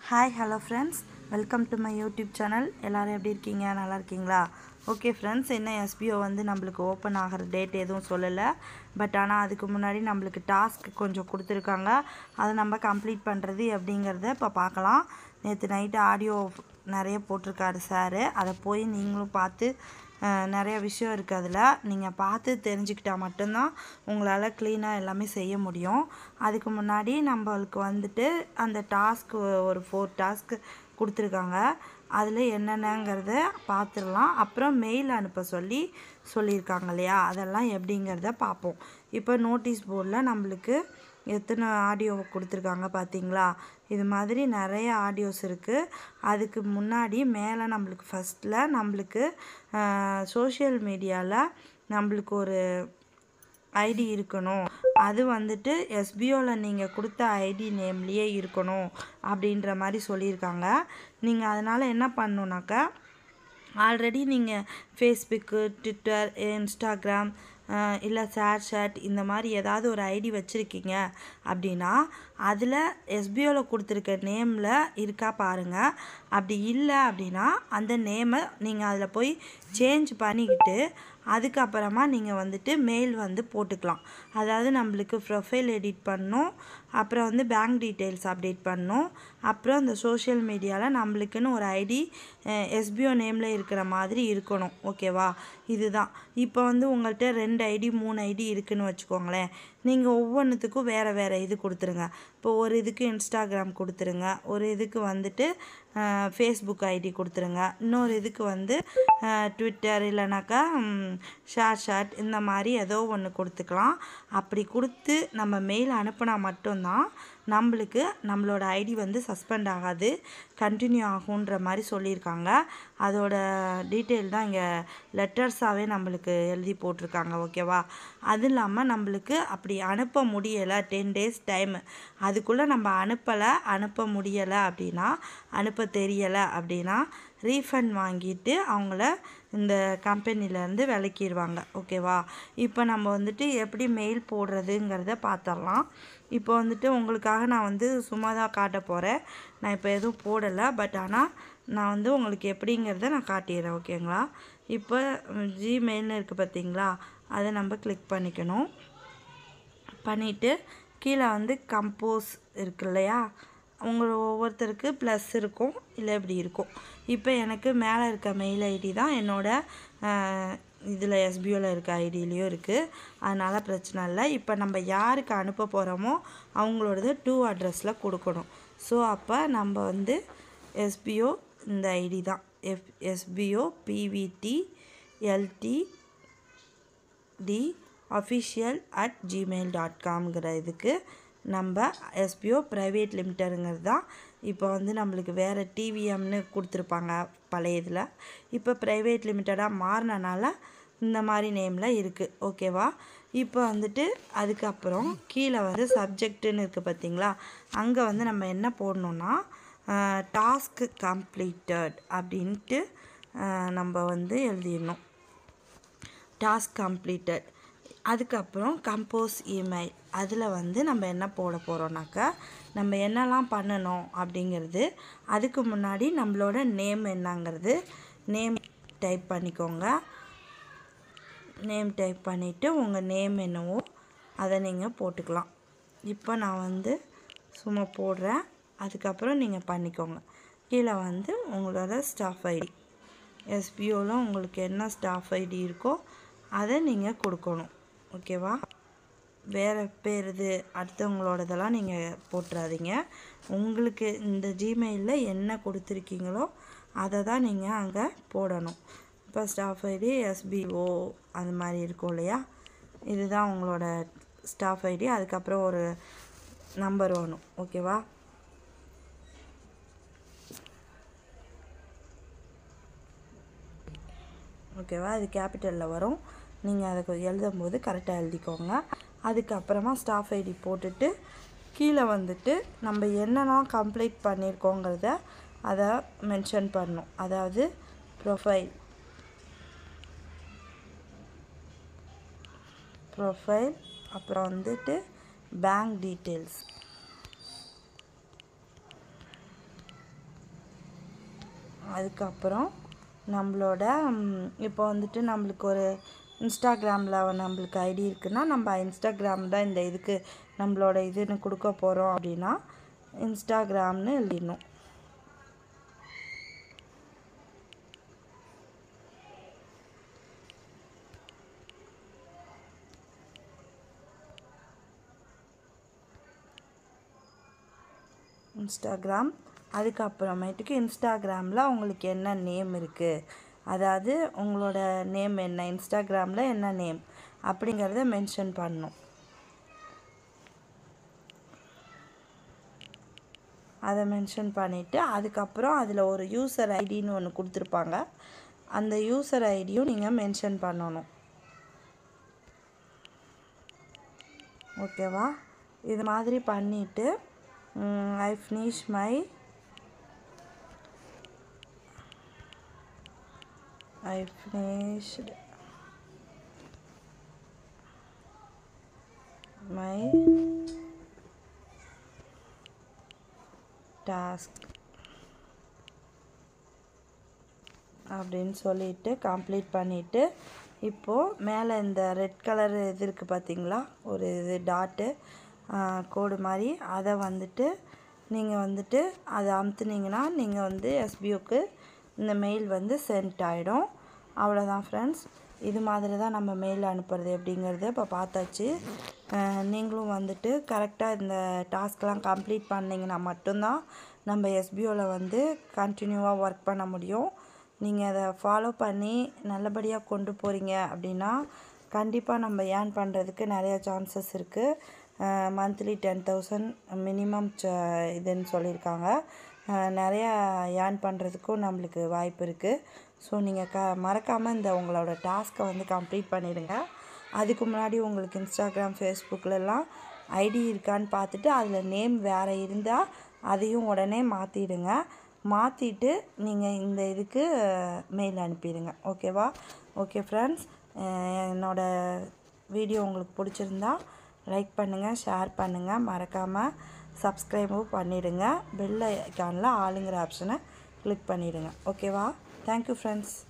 hi hello friends welcome to my YouTube channel எல்லோரும் எப்படி இருக்கீங்க நல்லா இருக்கீங்களா ஓகே ஃப்ரெண்ட்ஸ் என்ன எஸ்பிஓ வந்து நம்மளுக்கு ஓப்பன் ஆகிற டேட் எதுவும் சொல்லலை பட் ஆனால் அதுக்கு முன்னாடி நம்மளுக்கு டாஸ்க் கொஞ்சம் கொடுத்துருக்காங்க அதை நம்ம கம்ப்ளீட் பண்ணுறது எப்படிங்கிறத இப்போ பார்க்கலாம் நேற்று நைட்டு ஆடியோ நிறைய போட்டிருக்காரு சார் அதை போய் நீங்களும் பார்த்து அஹ், நிறைய விஷயம் இருக்குது அதில் நீங்கள் பார்த்து தெரிஞ்சுக்கிட்டா மட்டும்தான் உங்களால் க்ளீனாக எல்லாமே செய்ய முடியும் அதுக்கு முன்னாடி நம்மளுக்கு வந்துட்டு அந்த டாஸ்க் ஒரு ஃபோர் டாஸ்க் கொடுத்துருக்காங்க அதில் என்னென்னங்கிறத பார்த்துடலாம் அப்புறம் மெயில் அனுப்ப சொல்லி சொல்லியிருக்காங்க இல்லையா அதெல்லாம் எப்படிங்கிறத பார்ப்போம் இப்போ நோட்டீஸ் போர்டில் நம்மளுக்கு எத்தனை ஆடியோ கொடுத்துருக்காங்க பார்த்தீங்களா இது மாதிரி நிறைய ஆடியோஸ் இருக்குது அதுக்கு முன்னாடி மேலே நம்மளுக்கு ஃபஸ்ட்டில் நம்மளுக்கு சோஷியல் மீடியாவில் நம்மளுக்கு ஒரு ஐடி இருக்கணும் அது வந்துட்டு எஸ்பிஓவில் நீங்கள் கொடுத்த ஐடி நேம்லேயே இருக்கணும் அப்படின்ற மாதிரி சொல்லியிருக்காங்க நீங்கள் அதனால் என்ன பண்ணணுன்னாக்கா ஆல்ரெடி நீங்கள் ஃபேஸ்புக்கு ட்விட்டர் இன்ஸ்டாகிராம் இல்லை ஷேர் ஷாட் இந்த மாதிரி ஏதாவது ஒரு ஐடி வச்சுருக்கீங்க அப்படின்னா அதில் எஸ்பிஓவில் கொடுத்துருக்க நேமில் இருக்கா பாருங்கள் அப்படி இல்லை அப்படின்னா அந்த நேமை நீங்கள் அதில் போய் சேஞ்ச் பண்ணிக்கிட்டு அதுக்கப்புறமா நீங்கள் வந்துட்டு மெயில் வந்து போட்டுக்கலாம் அதாவது நம்மளுக்கு ப்ரொஃபைல் எடிட் பண்ணணும் அப்புறம் வந்து பேங்க் டீட்டெயில்ஸ் அப்டேட் பண்ணணும் அப்புறம் இந்த சோஷியல் மீடியாவில் நம்மளுக்குன்னு ஒரு ஐடி எஸ்பிஓ நேமில் இருக்கிற மாதிரி இருக்கணும் ஓகேவா இதுதான் இப்போ வந்து உங்கள்கிட்ட ரெண்டு ஐடி மூணு ஐடி இருக்குன்னு வச்சுக்கோங்களேன் நீங்கள் ஒவ்வொன்றுத்துக்கும் வேறு வேறு இது கொடுத்துருங்க இப்போ ஒரு இதுக்கு இன்ஸ்டாகிராம் கொடுத்துருங்க ஒரு இதுக்கு வந்துட்டு ஃபேஸ்புக் ஐடி கொடுத்துருங்க இன்னொரு இதுக்கு வந்து ட்விட்டர் இல்லைனாக்கா ஷேர் ஷாட் இந்த மாதிரி ஏதோ ஒன்று கொடுத்துக்கலாம் அப்படி கொடுத்து நம்ம மெயில் அனுப்புனா மட்டும்தான் நம்மளுக்கு நம்மளோட ஐடி வந்து சஸ்பெண்ட் ஆகாது கண்டினியூ ஆகுன்ற மாதிரி சொல்லியிருக்காங்க அதோட டீட்டெயில் தான் இங்கே லெட்டர்ஸாகவே நம்மளுக்கு எழுதி போட்டிருக்காங்க ஓகேவா அது இல்லாமல் நம்மளுக்கு அப்படி அனுப்ப முடியலை டென் டேஸ் டைம் அதுக்குள்ளே நம்ம அனுப்பலை அனுப்ப முடியலை அப்படின்னா அனுப்ப தெரியலை அப்படின்னா ரீஃபண்ட் வாங்கிட்டு அவங்கள இந்த கம்பெனிலேருந்து விலக்கிடுவாங்க ஓகேவா இப்போ நம்ம வந்துட்டு எப்படி மெயில் போடுறதுங்கிறத பார்த்துடலாம் இப்போ வந்துட்டு உங்களுக்காக நான் வந்து சும்மா தான் காட்ட போகிறேன் நான் இப்போ எதுவும் போடலை பட் ஆனால் நான் வந்து உங்களுக்கு எப்படிங்கிறத நான் காட்டிடுறேன் ஓகேங்களா இப்போ ஜிமெயில்னு இருக்குது பார்த்தீங்களா அதை நம்ம கிளிக் பண்ணிக்கணும் பண்ணிவிட்டு கீழே வந்து கம்போஸ் இருக்கு இல்லையா உங்கள் ஒவ்வொருத்தருக்கு ப்ளஸ் இருக்கும் இல்லை இப்படி இருக்கும் இப்போ எனக்கு மேலே இருக்க மெயில் ஐடி தான் என்னோட இதில் எஸ்பிஓவில் இருக்க ஐடியிலையும் இருக்குது அதனால் பிரச்சனை இல்லை இப்போ நம்ம யாருக்கு அனுப்ப போகிறோமோ அவங்களோடது டூ அட்ரஸில் கொடுக்கணும் ஸோ அப்போ நம்ம வந்து எஸ்பிஓ இந்த ஐடி தான் F SPO PVT LTD official at Gmail dot காம்ங்கிற இதுக்கு நம்ம எஸ்பிஓ ப்ரைவேட் லிமிட்டருங்கிறது தான் இப்போ வந்து நம்மளுக்கு வேறு டிவிஎம்னு கொடுத்துருப்பாங்க பழைய இதில் இப்போ ப்ரைவேட் லிமிட்டடாக மாறினனால இந்த மாதிரி நேமில் இருக்குது ஓகேவா இப்போ வந்துட்டு அதுக்கப்புறம் கீழே வந்து சப்ஜெக்ட்டுன்னு இருக்குது பார்த்தீங்களா அங்கே வந்து நம்ம என்ன போடணுன்னா டாஸ்க்கு கம்ப்ளீட்டட் அப்படின்ட்டு அஹ், நம்ம வந்து எழுதிடணும் டாஸ்க் கம்ப்ளீட்டட் அதுக்கப்புறம் கம்போஸ் இமெயில் அதில் வந்து நம்ம என்ன போட போகிறோம்னாக்கா நம்ம என்னெல்லாம் பண்ணணும் அப்படிங்கிறது அதுக்கு முன்னாடி நம்மளோட நேம் என்னங்கிறது நேம் டைப் பண்ணிக்கோங்க நேம் டைப் பண்ணிவிட்டு உங்கள் நேம் என்னவோ அதை நீங்கள் போட்டுக்கலாம் இப்போ நான் வந்து சும்மா போடுறேன் அதுக்கப்புறம் நீங்கள் பண்ணிக்கோங்க கீழே வந்து உங்களோட ஸ்டாஃப் ஐடி எஸ்பிஓவில் உங்களுக்கு என்ன ஸ்டாஃப் ஐடி இருக்கோ அதை நீங்கள் கொடுக்கணும் ஓகேவா வேறு பேர் இது அடுத்தவங்களோடதெல்லாம் நீங்கள் போட்டுறாதீங்க உங்களுக்கு இந்த ஜிமெயிலில் என்ன கொடுத்துருக்கீங்களோ அதை தான் நீங்கள் அங்கே போடணும் இப்போ ஸ்டாஃப் ஐடி எஸ்பிஓ அது மாதிரி இருக்கும் இல்லையா இதுதான் உங்களோட ஸ்டாஃப் ஐடி அதுக்கப்புறம் ஒரு நம்பர் வேணும் ஓகேவா ஓகேவா அது கேபிட்டலில் வரும் நீங்கள் அதை கொ- எழுதும்போது கரெக்டாக எழுதிக்கோங்க அதுக்கப்புறமா ஸ்டாஃப் ஐடி போட்டுட்டு கீழே வந்துட்டு நம்ம என்னெல்லாம் கம்ப்ளீட் பண்ணியிருக்கோங்கிறத அதை மென்ஷன் பண்ணணும் அதாவது ப்ரொஃபைல் ப்ரொஃபைல் அப்புறம் வந்துட்டு பேங்க் டீட்டெயில்ஸ் அதுக்கப்புறம் நம்மளோட ம், இப்போ வந்துட்டு நம்மளுக்கு ஒரு இன்ஸ்டாகிராமில் நம்மளுக்கு ஐடி இருக்குன்னா நம்ம இன்ஸ்டாகிராம் தான் இந்த இதுக்கு நம்மளோட இதுன்னு கொடுக்க போகிறோம் அப்படின்னா இன்ஸ்டாகிராம்னு எழுதிடணும் இன்ஸ்டாகிராம் அதுக்கப்புறமேட்டுக்கு இன்ஸ்டாகிராமில் உங்களுக்கு என்ன நேம் இருக்குது அதாவது உங்களோட நேம் என்ன இன்ஸ்டாகிராமில் என்ன நேம் அப்படிங்கிறத மென்ஷன் பண்ணணும் அதை மென்ஷன் பண்ணிவிட்டு அதுக்கப்புறம் அதில் ஒரு யூசர் ஐடின்னு ஒன்று கொடுத்துருப்பாங்க அந்த யூசர் ஐடியும் நீங்கள் மென்ஷன் பண்ணணும் ஓகேவா இது மாதிரி பண்ணிவிட்டு I finish my I finished my task அப்படின்னு சொல்லிட்டு கம்ப்ளீட் பண்ணிவிட்டு இப்போது மேலே இந்த ரெட் கலர் இது இருக்குது பார்த்தீங்களா ஒரு இது டாட்டு கோடு மாதிரி அதை வந்துட்டு நீங்கள் வந்துட்டு அதை அமுத்துனீங்கன்னா நீங்கள் வந்து எஸ்பிஓக்கு இந்த மெயில் வந்து சென்ட் ஆகிடும் அவ்வளோதான் ஃப்ரெண்ட்ஸ் இது மாதிரி தான் நம்ம மெயில் அனுப்புறது எப்படிங்கிறத இப்போ பார்த்தாச்சு அஹ் நீங்களும் வந்துட்டு கரெக்டாக இந்த டாஸ்க்லாம் கம்ப்ளீட் பண்ணிங்கன்னா மட்டும்தான் நம்ம எஸ்பிஓவில் வந்து கண்டினியூவாக ஒர்க் பண்ண முடியும் நீங்கள் அதை ஃபாலோ பண்ணி நல்லபடியாக கொண்டு போகிறீங்க அப்படின்னா கண்டிப்பாக நம்ம ஏர்ன் பண்ணுறதுக்கு நிறைய சான்சஸ் இருக்குது மந்த்லி டென் தௌசண்ட் மினிமம் இதுன்னு சொல்லியிருக்காங்க அஹ் நிறைய ஏர்ன் பண்ணுறதுக்கும் நம்மளுக்கு வாய்ப்பு இருக்குது ஸோ நீங்கள் க மறக்காமல் இந்த உங்களோட டாஸ்க்கை வந்து கம்ப்ளீட் பண்ணிடுங்க அதுக்கு முன்னாடி உங்களுக்கு இன்ஸ்டாகிராம் ஃபேஸ்புக்கிலலாம் ஐடி இருக்கான்னு பார்த்துட்டு அதில் நேம் வேறு இருந்தால் அதையும் உடனே மாற்றிடுங்க மாற்றிட்டு நீங்கள் இந்த இதுக்கு மெயில் அனுப்பிடுங்க ஓகேவா ஓகே ஃப்ரெண்ட்ஸ் என்னோட வீடியோ உங்களுக்கு பிடிச்சிருந்தா லைக் பண்ணுங்கள் ஷேர் பண்ணுங்கள் மறக்காமல் சப்ஸ்கிரைபும் பண்ணிவிடுங்க பெல் ஐக்கானில் ஆளுங்கிற ஆப்ஷனை கிளிக் பண்ணிவிடுங்க ஓகேவா தேங்க்யூ ஃப்ரெண்ட்ஸ்